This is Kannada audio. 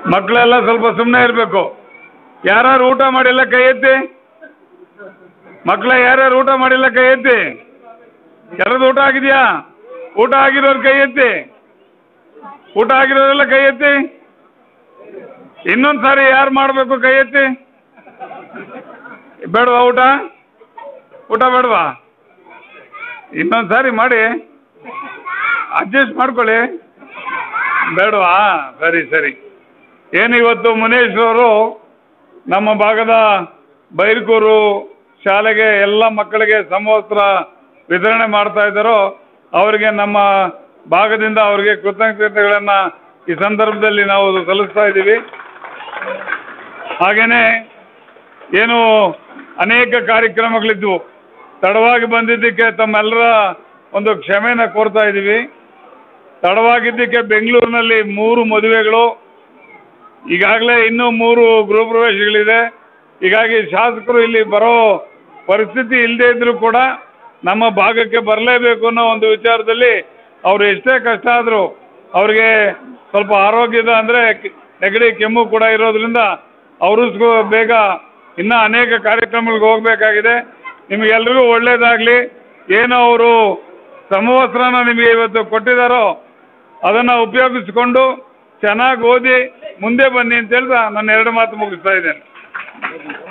ಮಕ್ಕಳೆಲ್ಲ ಸ್ವಲ್ಪ ಸುಮ್ಮನೆ ಇರಬೇಕು ಯಾರು ಊಟ ಮಾಡಿಲ್ಲ ಕೈ ಎತ್ತಿ ಮಕ್ಕಳ ಯಾರ್ಯಾರು ಊಟ ಮಾಡಿಲ್ಲ ಕೈ ಎತ್ತಿ ಯಾರದು ಊಟ ಆಗಿದೆಯಾ ಊಟ ಆಗಿರೋರು ಕೈ ಎತ್ತಿ ಊಟ ಆಗಿರೋರೆಲ್ಲ ಕೈ ಎತ್ತಿ ಇನ್ನೊಂದು ಸಾರಿ ಯಾರು ಮಾಡಬೇಕು ಕೈ ಎತ್ತಿ ಬೇಡವಾ ಊಟ ಊಟ ಬೇಡವಾ ಇನ್ನೊಂದು ಸಾರಿ ಮಾಡಿ ಅಡ್ಜಸ್ಟ್ ಮಾಡ್ಕೊಳ್ಳಿ ಬೇಡವಾ ಸರಿ ಸರಿ ಏನು ಇವತ್ತು ಮುನೇಶ್ ಅವರು ನಮ್ಮ ಭಾಗದ ಬೈರ್ಕೂರು ಶಾಲೆಗೆ ಎಲ್ಲ ಮಕ್ಕಳಿಗೆ ಸಮವಸ್ತ್ರ ವಿತರಣೆ ಮಾಡ್ತಾ ಇದ್ದಾರೋ ಅವರಿಗೆ ನಮ್ಮ ಭಾಗದಿಂದ ಅವರಿಗೆ ಕೃತಜ್ಞತೆಗಳನ್ನು ಈ ಸಂದರ್ಭದಲ್ಲಿ ನಾವು ಸಲ್ಲಿಸ್ತಾ ಇದ್ದೀವಿ ಹಾಗೇನೆ ಏನು ಅನೇಕ ಕಾರ್ಯಕ್ರಮಗಳಿದ್ವು ತಡವಾಗಿ ಬಂದಿದ್ದಕ್ಕೆ ತಮ್ಮೆಲ್ಲರ ಒಂದು ಕ್ಷಮೆನ ಕೋರ್ತಾ ಇದ್ದೀವಿ ತಡವಾಗಿದ್ದಕ್ಕೆ ಬೆಂಗಳೂರಿನಲ್ಲಿ ಮೂರು ಮದುವೆಗಳು ಈಗಾಗಲೇ ಇನ್ನೂ ಮೂರು ಗೃಹ ಪ್ರವೇಶಗಳಿದೆ ಹೀಗಾಗಿ ಶಾಸಕರು ಇಲ್ಲಿ ಬರೋ ಪರಿಸ್ಥಿತಿ ಇಲ್ಲದೇ ಇದ್ರೂ ಕೂಡ ನಮ್ಮ ಭಾಗಕ್ಕೆ ಬರಲೇಬೇಕು ಅನ್ನೋ ಒಂದು ವಿಚಾರದಲ್ಲಿ ಅವರು ಎಷ್ಟೇ ಕಷ್ಟ ಆದರೂ ಅವ್ರಿಗೆ ಸ್ವಲ್ಪ ಆರೋಗ್ಯದ ಅಂದರೆ ನೆಗಡಿ ಕೆಮ್ಮು ಕೂಡ ಇರೋದ್ರಿಂದ ಅವರು ಸ್ಕೂ- ಬೇಗ ಇನ್ನೂ ಅನೇಕ ಕಾರ್ಯಕ್ರಮಗಳಿಗೆ ಹೋಗಬೇಕಾಗಿದೆ ನಿಮಗೆಲ್ರಿಗೂ ಒಳ್ಳೇದಾಗಲಿ ಏನು ಅವರು ಸಮವಸ್ತ್ರನ ನಿಮಗೆ ಇವತ್ತು ಕೊಟ್ಟಿದ್ದಾರೋ ಅದನ್ನು ಉಪಯೋಗಿಸಿಕೊಂಡು ಚೆನ್ನಾಗಿ ಓದಿ ಮುಂದೆ ಬನ್ನಿ ಅಂತ ಹೇಳ್ತಾ ನನ್ನ ಎರಡು ಮಾತು ಮುಗಿಸ್ತಾ ಇದ್ದೇನೆ